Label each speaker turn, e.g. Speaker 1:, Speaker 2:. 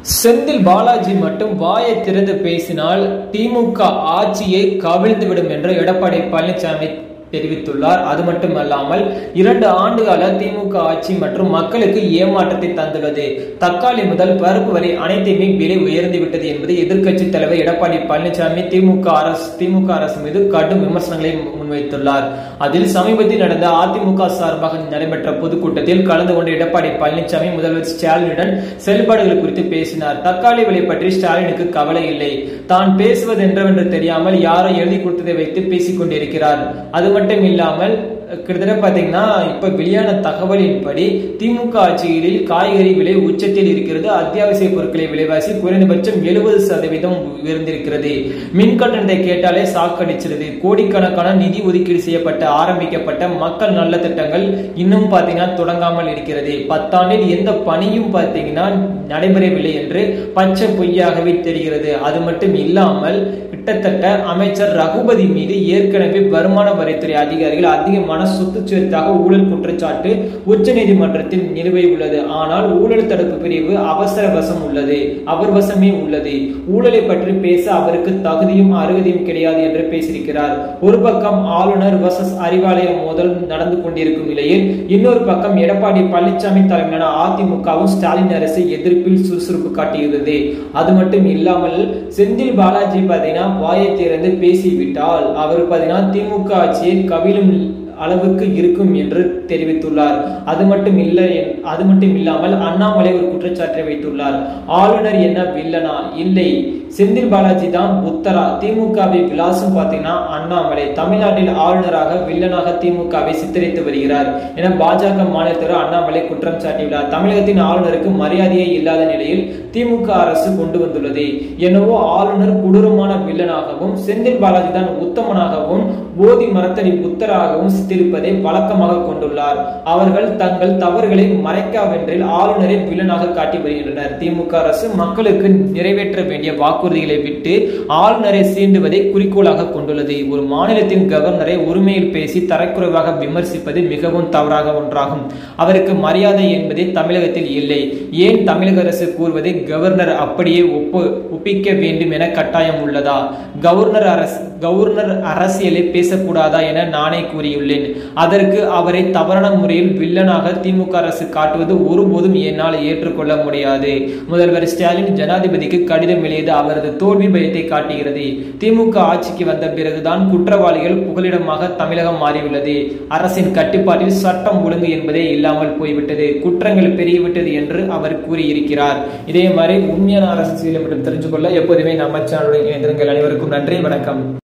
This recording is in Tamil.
Speaker 1: செந்தில் பாலாஜி மட்டும் வாயை திறந்து பேசினால் திமுக ஆட்சியை கவிழ்ந்துவிடும் என்று எடப்பாடி பழனிசாமி தெரிவித்துள்ளார் அது மட்டுமல்லாமல் இரண்டு ஆண்டுகால திமுக ஆட்சி மற்றும் மக்களுக்கு ஏமாற்றத்தை தந்துள்ளது தக்காளி முதல் பருப்பு வரை அனைத்தையுமே விலை உயர்ந்து விட்டது என்பது எதிர்க்கட்சி தலைவர் எடப்பாடி பழனிசாமி திமுக அரசு திமுக அரசு மீது கடும் விமர்சனங்களை முன்வைத்துள்ளார் அதில் சமீபத்தில் நடந்த அதிமுக சார்பாக நடைபெற்ற பொதுக்கூட்டத்தில் கலந்து கொண்ட எடப்பாடி பழனிசாமி முதல்வர் ஸ்டாலினுடன் செயல்பாடுகள் குறித்து பேசினார் தக்காளி விலை பற்றி ஸ்டாலினுக்கு கவலை இல்லை தான் பேசுவது என்றவென்று தெரியாமல் யாரோ எழுதி கொடுத்ததை வைத்து பேசிக் கொண்டிருக்கிறார் அது மட்டும் இல்லாமல் கிட்டத்தட்ட பாத்தீங்கன்னா இப்ப வெளியான தகவலின்படி திமுக ஆட்சியில் காய்கறி விலை உச்சத்தில் இருக்கிறது அத்தியாவசிய பொருட்களை விலைவாசி குறைந்தபட்சம் எழுபது சதவீதம் உயர்ந்திருக்கிறது மின் கட்டணத்தை கேட்டாலே சாக்கடிச்சிருது கோடிக்கணக்கான நிதி ஒதுக்கீடு செய்யப்பட்ட ஆரம்பிக்கப்பட்ட மக்கள் நல்ல திட்டங்கள் இன்னும் பாத்தீங்கன்னா தொடங்காமல் இருக்கிறது பத்தாண்டில் எந்த பணியும் பாத்தீங்கன்னா நடைபெறவில்லை என்று பச்சை பொய்யாகவே தெரிகிறது அது மட்டும் இல்லாமல் கிட்டத்தட்ட அமைச்சர் ரகுபதி மீது ஏற்கனவே வருமான வரித்துறை அதிகாரிகள் அதிகமான சொத்து சேர்த்தாக ஊழல் குற்றச்சாட்டு உச்ச நீதிமன்றத்தில் நிலுவை உள்ளது ஆனால் ஊழல் தடுப்பு பிரிவு அவசர வசம் உள்ளது அவர் வசமே உள்ளது ஊழலை பற்றி பேச அவருக்கு தகுதியும் அருகதையும் கிடையாது என்று பேசியிருக்கிறார் ஒரு பக்கம் ஆளுநர் வசஸ் அறிவாலயம் மோதல் நடந்து கொண்டிருக்கும் நிலையில் இன்னொரு பக்கம் எடப்பாடி பழனிசாமி தலைமையிலான அதிமுகவும் ஸ்டாலின் அரசு எதிர்ப்பில் சுறுசுறுப்பு காட்டியுள்ளது அது மட்டும் இல்லாமல் செந்தில் பாலாஜி பாத்தீங்கன்னா வாயை திறந்து பேசிவிட்டால் அவர் பாத்தீங்கன்னா திமுக ஆட்சியை கவிழும் அளவுக்கு இருக்கும் என்று தெரிவித்துள்ளார் அது மட்டும் இல்லை அது மட்டும் இல்லாமல் அண்ணாமலை ஒரு குற்றச்சாட்டை வைத்துள்ளார் ஆளுநர் என்ன வில்லனா இல்லை செந்தில் பாலாஜி தான் புத்தரா திமுகவை விலாசம் பார்த்தீங்கன்னா அண்ணாமலை தமிழ்நாட்டில் ஆளுநராக வில்லனாக திமுகவை சித்தரித்து வருகிறார் என பாஜக மாநில தலைவர் அண்ணாமலை குற்றம் சாட்டியுள்ளார் தமிழகத்தின் ஆளுநருக்கு மரியாதையே இல்லாத நிலையில் திமுக அரசு கொண்டு வந்துள்ளது என்னவோ ஆளுநர் கொடூரமான வில்லனாகவும் செந்தில் பாலாஜி தான் உத்தமனாகவும் போதி மரத்தடி புத்தராகவும் சித்தரிப்பதை வழக்கமாக கொண்டுள்ளார் அவர்கள் தங்கள் தவறுகளை மறைக்காவென்றில் ஆளுநரை வில்லனாக காட்டி வருகின்றனர் திமுக அரசு மக்களுக்கு நிறைவேற்ற வேண்டிய வாக்குறுதிகளை விட்டு ஆளுநரை சீண்டுவதை குறிக்கோளாக கொண்டுள்ளது ஒரு மாநிலத்தின் கவர்னரை உரிமையில் பேசி தரக்குறைவாக விமர்சிப்பது மிகவும் தவறாக ஒன்றாகும் அவருக்கு மரியாதை என்பதே தமிழகத்தில் இல்லை ஏன் தமிழக அரசு கூறுவதை கவர்னர் அப்படியே ஒப்பு ஒப்பிக்க வேண்டும் என கட்டாயம் உள்ளதா கவர்னர் அரசு கவர்னர் அரசியலை பேசக்கூடாதா என நானே கூறியுள்ளேன் அதற்கு அவரை தவறான முறையில் வில்லனாக திமுக அரசு காட்டுவது ஒருபோதும் என்னால் ஏற்றுக்கொள்ள முடியாது முதல்வர் ஸ்டாலின் ஜனாதிபதிக்கு கடிதம் எழுதியது அவரது தோல்வி பயத்தை காட்டுகிறது திமுக ஆட்சிக்கு வந்த பிறகுதான் குற்றவாளிகள் புகலிடமாக தமிழகம் மாறியுள்ளது அரசின் கட்டுப்பாட்டில் சட்டம் ஒழுங்கு என்பதே இல்லாமல் போய்விட்டது குற்றங்கள் பெருகிவிட்டது என்று அவர் கூறியிருக்கிறார் இதே மாதிரி உண்மையான அரசியலை மட்டும் தெரிஞ்சு கொள்ள எப்போதுமே நம்ம சேனலுடன் இணைந்திருங்கள் அனைவருக்கும் நன்றி வணக்கம்